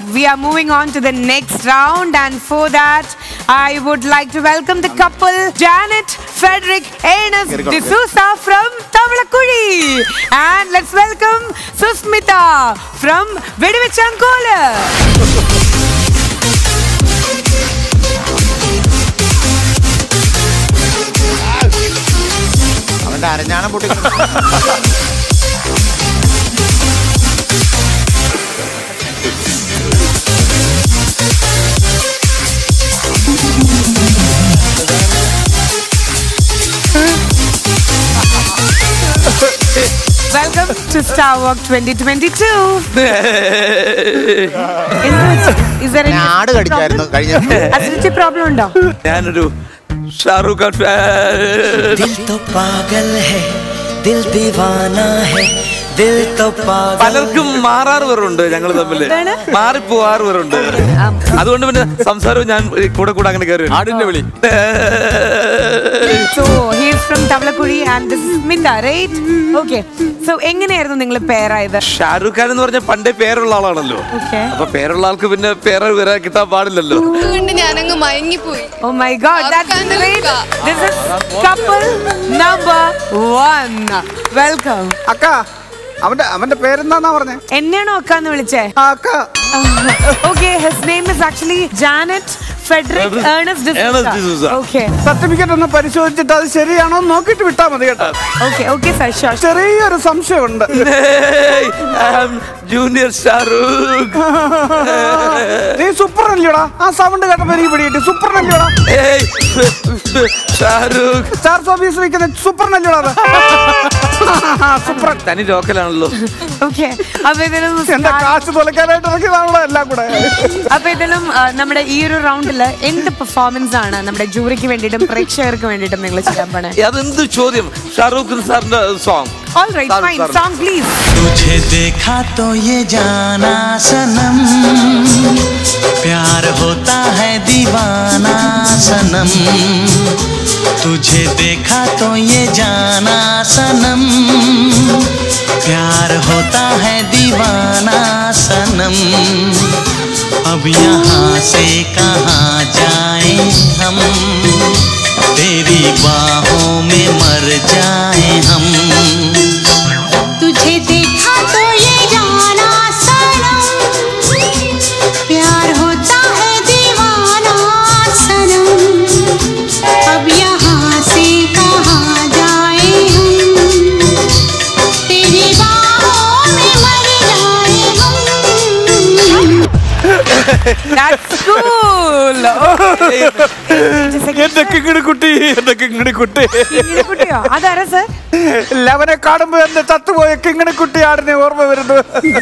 we are moving on to the next round, and for that, I would like to welcome the couple Janet, Frederick, Ernest D'Souza from Tavlakuri. And let's welcome Susmita from Vedivichankola. അവന്റെ അരഞ്ഞാണം പൊട്ടി Welcome to Star Walk 2022. Is there any ആട് കടിച്ചായിരുന്നു കഴിഞ്ഞ acidity problem ഉണ്ടോ ഞാനൊരു Shahrukh Khan fan. दिल तो पागल है दिल दीवाना है दिल तो पागल പലർക്കും മാറാറുവരുണ്ട് ഞങ്ങൾ തമ്മിൽ എന്താണ്? മാറിപ്പോവാറുവരുണ്ട് അതുകൊണ്ട് പിന്നെ സംസാരവും ഞാൻ കൂടെ കൂടെ അങ്ങനെ കയറി ആടിന്റെ വിളി So he is from Tavlakuri and this is Minda, right? Okay. So എങ്ങനെയായിരുന്നു നിങ്ങൾ പേരായത് ഷാരൂഖ് ഖാൻ എന്ന് പറഞ്ഞ പണ്ടേ പേരുള്ള ആളാണല്ലോ Okay. അപ്പൊ പേരുള്ള ആൾക്ക് പിന്നെ പേര് വരാൻ കിട്ടാൻ പാടില്ലല്ലോ കൊണ്ട് ഞാനങ്ങ് മയങ്ങിപ്പോയി Oh my god, that's Afghan great. Luka. This is couple number one. Welcome. അക്ക അവന്റെ അവന്റെ പേരെന്താന്നാ പറഞ്ഞേ എന്നെയാണോ അക്കാന്ന് വിളിച്ചേ ആ അക്ക okay his name is actually Janet Frederick Ernest Ernest D'Souza. Okay certificate ഒന്ന് പരിശോധിച്ചിട്ട് അത് ശരിയാണോ എന്ന് നോക്കിയിട്ട് വിട്ടാ മതി കേട്ടോ ഓക്കെ ഓക്കെ സർ ഷുവർ ചെറിയൊരു സംശയമുണ്ട് ജൂനിയർ ഷാറൂഖ് നീ സൂപ്പർ അല്ലയോടാ ആ സൗണ്ട് കേട്ടപ്പോ എനിക്ക് പിടികിട്ടി സൂപ്പർ അല്ലയോടാ ഏയ്, ഷാരൂഖ് സ്റ്റാർ ഓഫീസിൽ നിൽക്കുന്ന സൂപ്പർ അല്ലയോടാ സൂപ്പർ തനി ലോക്കലാണല്ലോ ഓക്കെ അപ്പൊ ഇതിലും എന്റെ കാശ് തുലക്കാനായിട്ട് ഇറക്കിയതാണല്ലോ എല്ലാം കൂടെ അപ്പൊ ഇതിലും ആ, നമ്മുടെ ഈ ഒരു റൗണ്ടില് എന്ത് പെർഫോമൻസ് ആണ് നമ്മുടെ ജൂറിക്ക് വേണ്ടിയിട്ടും പ്രേക്ഷകർക്ക് വേണ്ടിയിട്ടും നിങ്ങൾ ചെയ്യാൻ പോണേ അതെന്ത് ചോദ്യം ഷാറൂഖ് സാറിന്റെ song all right fine song please तुझे देखा तो ये जाना सनम प्यार होता है दीवाना सनम तुझे देखा तो ये जाना सनम प्यार होता है दीवाना सनम अब यहाँ से कहाँ जाए हम तेरी बाहों में मर जाए हम तुझे देखा तो ये जाना सनम प्यार होता है दीवाना सनम अब यहाँ से कहाँ जाए हम तेरी बाहों में मर जाए हम That's cool. എന്റെ കിങ്ങിണി കുട്ടി എന്റെ കിങ്ങിണി കുട്ടി ഇങ്ങനെ കുട്ടിയോ അതാരാ സർ ലവനെ കാണുമ്പോ എന്റെ ചത്തുപോയ കിങ്ങിണി കുട്ടി ആടിനെ ഓർമ്മ വരുന്നു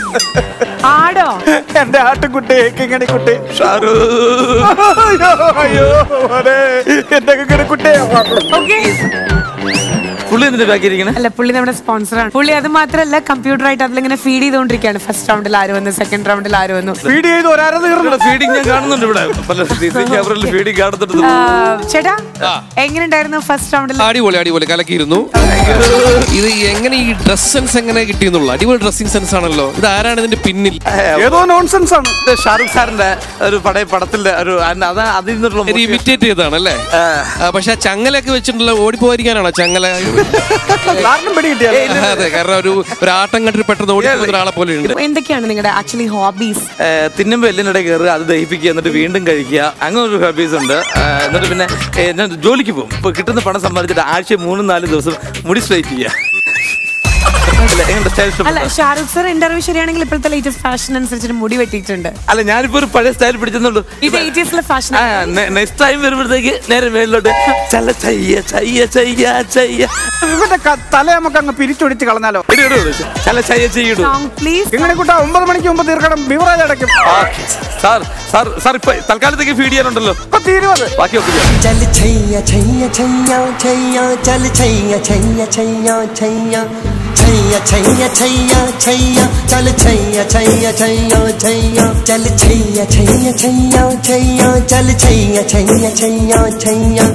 ആടോ എന്റെ ആട്ടുകുട്ടി കിങ്ങിണി കുട്ടി ഷാരൂഖ് അയ്യോ അയ്യോ മോനെ. എന്റെ കിങ്ങിണി കുട്ടി ഓക്കെ പുള്ളി എന്തിന്റെ ബാക്കിയിരിക്കണേ അല്ല പുള്ളി നമ്മുടെ സ്പോൺസറാണ് പുള്ളി അത് മാത്രമല്ല കമ്പ്യൂട്ടർ ആയിട്ട് അതിലിങ്ങനെ ഫീഡ് ചെയ്തുകൊണ്ടിരിക്കുകയാണ് ഫസ്റ്റ് റൗണ്ടിൽ ആര് വന്നു സെക്കൻഡ് റൗണ്ടിൽ ആര് വന്നു വീഡിയോ ചെയ്ത് ഒരാരെ തീർന്നു ഫീഡിങ് ഞാൻ കാണുന്നുണ്ട് ഇവിടെ പല ക്യാമറയിൽ ഫീഡിങ് കാണുന്നുണ്ട് ആ, ചേട്ടാ എങ്ങനെയുണ്ടായിരുന്നു ഫസ്റ്റ് റൗണ്ടിൽ അടിപൊളി അടിപൊളി കലക്കിയിരുന്നു ഇത് എങ്ങനെ ഈ ഡ്രസ് സെൻസ് എങ്ങനെ കിട്ടിയെന്നുള്ള അടിപൊളി ഡ്രസ്സിംഗ് സെൻസ് ആണല്ലോ ഇത് ആരാണ് ഇതിന്റെ പിന്നിൽ ഏതോ നോൺസെൻസ് ആണ് ഇത് ഷാരൂഖ് സാറിന്റെ ഒരു പടയ പടത്തിന്റെ ഒരു അന്ന- അതാ അതിൽ നിന്നുള്ള motivation. ഇമിറ്റേറ്റ് ചെയ്തതാണ് അല്ലേ പക്ഷെ ആ ചങ്ങലൊക്കെ വെച്ചിട്ടുള്ള ഓടിപ്പോയിരിക്കാനാണോ ചങ്ങല കാരണം പിടി കിട്ടിയാലോ അതെ കാരണം ഒരു ഒരു ആട്ടം കണ്ടിട്ട് പെട്ടെന്ന് ഓടിപ്പോകുന്ന ഒരാളെ പോലെ ഉണ്ട് എന്തൊക്കെയാണ് നിങ്ങളുടെ ആക്ച്വലി ഹോബീസ് ഏ, തിന്നുമ്പോ എല്ലിനിടെ കയറുക അത് ദഹിപ്പിക്കുക എന്നിട്ട് വീണ്ടും കഴിക്കുക അങ്ങനെ ഒരു ഹോബീസ് ഉണ്ട് ഏ, എന്നിട്ട് പിന്നെ ഏ, ഞാൻ ജോലിക്ക് പോകും ഇപ്പൊ കിട്ടുന്ന പണം സമ്പാദിച്ചിട്ട് ആഴ്ച മൂന്നും നാലും ദിവസം മുടി സ്ട്രൈറ്റ് ചെയ്യുക അല്ല, എങ്ങനെയുണ്ട്? style ഇഷ്ടപ്പെട്ടോ? അല്ല ഷാരൂഖ് സർ ഇന്റർവ്യൂ ശരിയാണെങ്കിൽ ഇപ്പോഴത്തെ ലേറ്റസ്റ്റ് ഫാഷൻ അനുസരിച്ചിട്ട് മുടി വെട്ടിയിട്ടുണ്ട് അല്ല ഞാനിപ്പോ ഒരു പഴയ സ്റ്റൈൽ പിടിച്ചെന്നുള്ളൂ ഇത് എയ്റ്റീസിലെ ഫാഷൻ നെക്സ്റ്റ് ടൈം വരുമ്പോഴത്തേക്ക് നേരെ മേലിലോട്ട് ചല ചയ്യ ചയ്യ ചയ്യ ചയ്യ ഇവന്റെ ക- തല നമുക്ക് അങ്ങ് പിരിച്ചൊടിച്ച് കളഞ്ഞാലോ ഇടൂ, ഇടൂ, ഇടൂ. ചല ചയ്യ ചെയ്യിടൂ സോങ് പ്ലീസ് കിങ്ങിണി കുട്ട ഒമ്പത് മണിക്ക് മുമ്പ് തീർക്കണം ബിവറേജ് അടയ്ക്കും സാർ സാർ സാർ ഇപ്പൊ തൽക്കാലത്തേക്ക് ഫീഡ് ചെയ്യാനുണ്ടല്ലോ ഇപ്പൊ തീരുവത് ബാക്കി ഒക്കെ ചെയ്യാം चल छैया छैया छैया छैया चल छैया छैया छैया छैया छैया छैया छैया छैया चल छैया छैया छैया छैया चल छैया छैया छैया छैया चल छैया छैया छैया छैया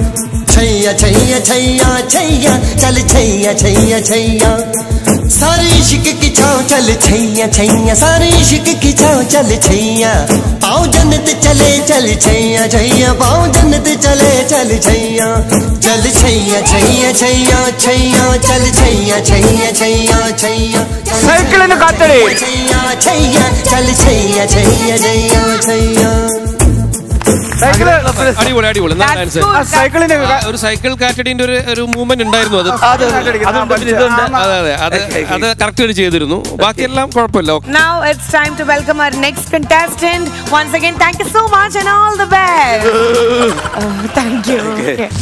छैया छैया छैया छैया चल छैया छैया छैया सारे इश्क की छाँव चल छैया छैया सारे इश्क की छाँव चल छैया पाओ जन्नत चले चल छैया छैया पाओ जन्नत चले चल छैया चल छैया छैया छैया छैया चल छैया छैया छैया छैया സൈക്കിളിന് കാറ്റടി छैया छैया चल छैया छैया छैया छैया സൈക്കിള് അടിപൊളി അടിപൊളി നല്ല That's ഡാൻസ് good. ആ സൈക്കിളിന് കാ- ഒരു സൈക്കിൾ കാറ്റഡിന്റെ ഒരു ഒരു മൂവ്മെന്റ് ഉണ്ടായിരുന്നു അത് അത് അതുണ്ട് പിന്നെ ഇതുണ്ട് അതെ അതെ അത് അത് കറക്റ്റ് ചെയ്തിരുന്നു ബാക്കിയെല്ലാം കുഴപ്പമില്ല okay Now it's time to welcome our next contestant. Once again, thank you so much and all the best. Oh, thank you. Okay.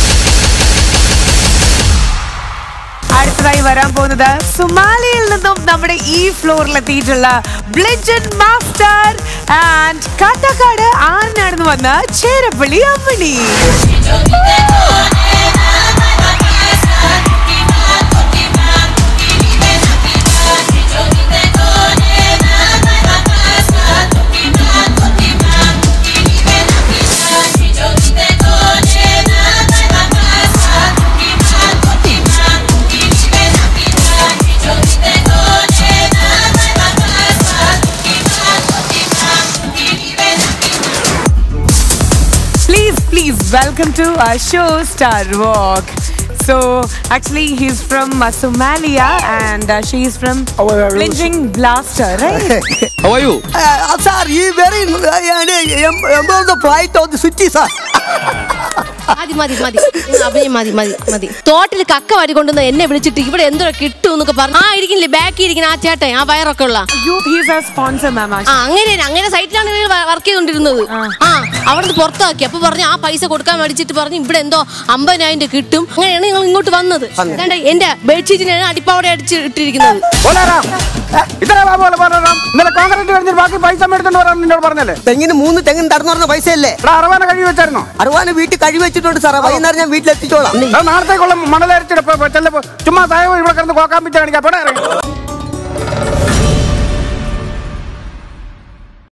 അടുത്തതായി വരാൻ പോകുന്നത് സുമാലിയിൽ നിന്നും നമ്മുടെ ഈ ഫ്ലോറിൽ എത്തിയിട്ടുള്ള ബ്ലിജൻ മാസ്റ്റർ ആൻഡ് കാട്ടാക്കാട് ആറിനാടുന്ന് വന്ന ചേരപ്പള്ളി അമ്മണി Please, please welcome to our show, Star Walk. So, actually, he's from uh, Somalia and uh, she's from Blinching Blaster, right? How are you? Sir ഈ very embarked flight of the city sir മതി മതി മതി നിങ്ങൾ അഭിനയം മതി മതി മതി തോട്ടിൽ കക്ക വാരി കൊണ്ടുവന്ന് എന്നെ വിളിച്ചിട്ട് ഇവിടെ എന്തോ കിട്ടും എന്നൊക്കെ പറഞ്ഞു ആ ഇരിക്കുന്നില്ലേ ബാക്കി ഇരിക്കുന്ന ആ ചേട്ടൻ ആ വയറൊക്കെ ഉള്ള you, he's a sponsor, ma'am. ആ അങ്ങനെ അങ്ങനെ സൈറ്റിലാണ് ഇവർ വർക്ക് ചെയ്തോണ്ടിരുന്നത് ആ അവിടുന്ന് പുറത്താക്കി അപ്പൊ പറഞ്ഞു ആ പൈസ കൊടുക്കാൻ മേടിച്ചിട്ട് പറഞ്ഞു ഇവിടെ എന്തോ അമ്പതിനായിരം രൂപ കിട്ടും അങ്ങനെയാണ് നിങ്ങൾ ഇങ്ങോട്ട് വന്നത് കണ്ട എന്റെ ബെഡ്ഷീറ്റിനാണ് അടിപ്പാവടെ അടിച്ച് ഇട്ടിരിക്കുന്നത് ബോലാറാം ഇത്ര പോലെ ബോലാറാം ഇന്നലെ കോൺക്രീറ്റ് കഴിഞ്ഞിട്ട് ബാക്കി പൈസ മേടിച്ചോണ്ട് വരാൻ നിന്നോട് പറഞ്ഞല്ലേ തെങ്ങിന് മൂന്ന് തെങ്ങിന് തടന്നു പറഞ്ഞ പൈസയല്ലേ ഇവിടെ അറുപത് കഴിവ് വെച്ചായിരുന്നോ അറുവാന് വീട്ടിൽ കഴി വെച്ചിട്ടുണ്ട് സാറേ വൈകുന്നേരം ഞാൻ വീട്ടിലെത്തിച്ചോളാം അത് നാളത്തേക്കുള്ള മണലരച്ചിടപ്പോ ചെല്ലപ്പോ ചുമ്മാ താഴെ ഇവിടെ കിടന്ന് കോക്കാൻ പിച്ച കാണിക്കാം പോടെ ഇറങ്ങി